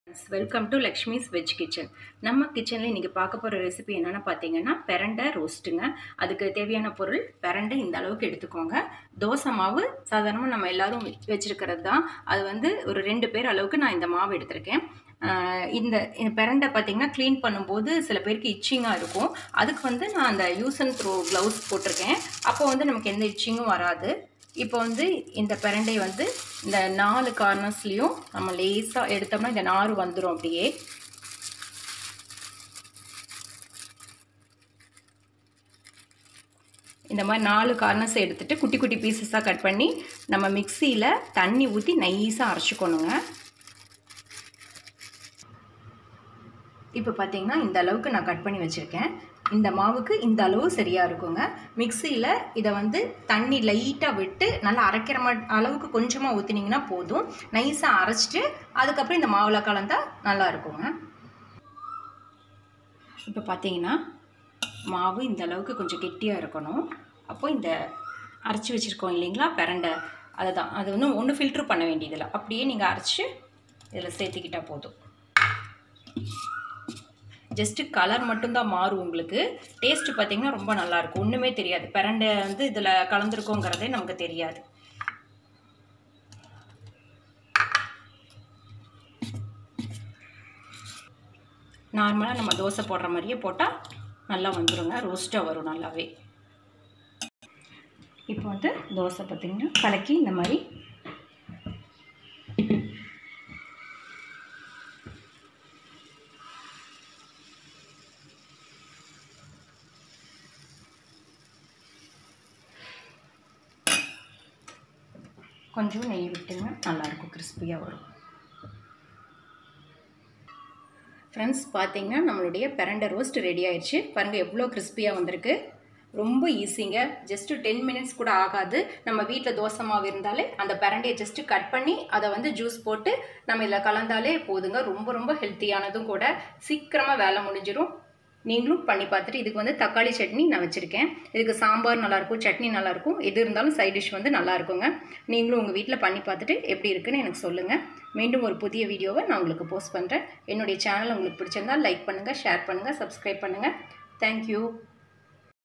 welcome to Lakshmi's veg kitchen நம்ம கிச்சனில் இன்றைக்கி பார்க்க போகிற ரெசிபி என்னென்னு பார்த்தீங்கன்னா பெரண்டை ரோஸ்ட்டுங்க அதுக்கு தேவையான பொருள் பெரண்டை இந்த அளவுக்கு எடுத்துக்கோங்க தோசை மாவு சாதாரணமாக நம்ம எல்லாரும் வச்சுருக்கிறது தான் அது வந்து ஒரு ரெண்டு பேர் அளவுக்கு நான் இந்த மாவு எடுத்திருக்கேன் ஆஹ் இந்த இந்த பெரண்டை பார்த்தீங்கன்னா க்ளீன் பண்ணும்போது சில பேருக்கு இச்சிங்காக இருக்கும் அதுக்கு வந்து நான் அந்த யூஸ் அண்ட் த்ரோ க்ளவுஸ் போட்டிருக்கேன் அப்போ வந்து நமக்கு எந்த இச்சிங்கும் வராது இப்போ வந்து இந்த பிரண்டை வந்து இந்த நாலு கார்னர்ஸ்லேயும் நம்ம லேஸாக எடுத்தோம்னா இந்த நார் வந்துடும் அப்படியே இந்த மாதிரி நாலு கார்னர்ஸ் எடுத்துகிட்டு குட்டி குட்டி பீசஸாக கட் பண்ணி நம்ம மிக்சியில் தண்ணி ஊற்றி நைஸாக அரைச்சிக்கணுங்க இப்போ பார்த்தீங்கன்னா இந்த அளவுக்கு நான் கட் பண்ணி வச்சுருக்கேன் இந்த மாவுக்கு இந்த அளவு சரியாக இருக்குங்க மிக்சியில் இதை வந்து தண்ணி லைட்டாக விட்டு நல்லா அரைக்கிற மா அளவுக்கு கொஞ்சமாக ஊற்றினீங்கன்னா போதும் நைஸாக அரைச்சிட்டு அதுக்கப்புறம் இந்த மாவில் கலந்தால் நல்லா இருக்குங்க இப்போ பார்த்தீங்கன்னா மாவு இந்த அளவுக்கு கொஞ்சம் கெட்டியாக இருக்கணும் அப்போது இந்த அரைச்சி வச்சுருக்கோம் இல்லைங்களா பிரண்டை அதை தான் அது வந்து ஒன்றும் ஃபில்ட்ரு பண்ண வேண்டியதில்லை அப்படியே நீங்கள் அரைச்சி இதில் சேர்த்துக்கிட்டால் போதும் ஜஸ்ட்டு கலர் மட்டும்தான் மாறும் உங்களுக்கு டேஸ்ட்டு பார்த்தீங்கன்னா ரொம்ப நல்லாயிருக்கும் ஒன்றுமே தெரியாது பிரண்டை வந்து இதில் கலந்துருக்கோங்கிறதே நமக்கு தெரியாது நார்மலாக நம்ம தோசை போடுற மாதிரியே போட்டால் நல்லா வந்துடுங்க ரோஸ்ட்டாக வரும் நல்லாவே இப்போ வந்து தோசை பார்த்திங்கன்னா கலக்கி இந்த மாதிரி கொஞ்சம் நெய் விட்டுங்க நல்லாயிருக்கும் கிறிஸ்பியாக வரும் ஃப்ரெண்ட்ஸ் பார்த்தீங்கன்னா நம்மளுடைய பிரண்டை ரோஸ்ட் ரெடி ஆயிடுச்சு பாருங்கள் எவ்வளோ கிறிஸ்பியாக வந்திருக்கு ரொம்ப ஈஸிங்க ஜஸ்ட்டு டென் மினிட்ஸ் கூட ஆகாது நம்ம வீட்டில் தோசை மாவு இருந்தாலே அந்த பிரண்டையை ஜஸ்ட்டு கட் பண்ணி அதை வந்து ஜூஸ் போட்டு நம்ம இதில் கலந்தாலே போதுங்க ரொம்ப ரொம்ப ஹெல்த்தியானதும் கூட சீக்கிரமாக வேலை முடிஞ்சிடும் நீங்களும் பண்ணி பார்த்துட்டு இதுக்கு வந்து தக்காளி சட்னி நான் வச்சுருக்கேன் இதுக்கு சாம்பார் நல்லாயிருக்கும் சட்னி நல்லாயிருக்கும் எது இருந்தாலும் சைட் டிஷ் வந்து நல்லா இருக்குங்க நீங்களும் உங்கள் வீட்டில் பண்ணி பார்த்துட்டு எப்படி இருக்குன்னு எனக்கு சொல்லுங்கள் மீண்டும் ஒரு புதிய வீடியோவை நான் உங்களுக்கு போஸ்ட் பண்ணுறேன் என்னுடைய சேனல் உங்களுக்கு பிடிச்சிருந்தால் லைக் பண்ணுங்கள் ஷேர் பண்ணுங்கள் சப்ஸ்கிரைப் பண்ணுங்கள் தேங்க்யூ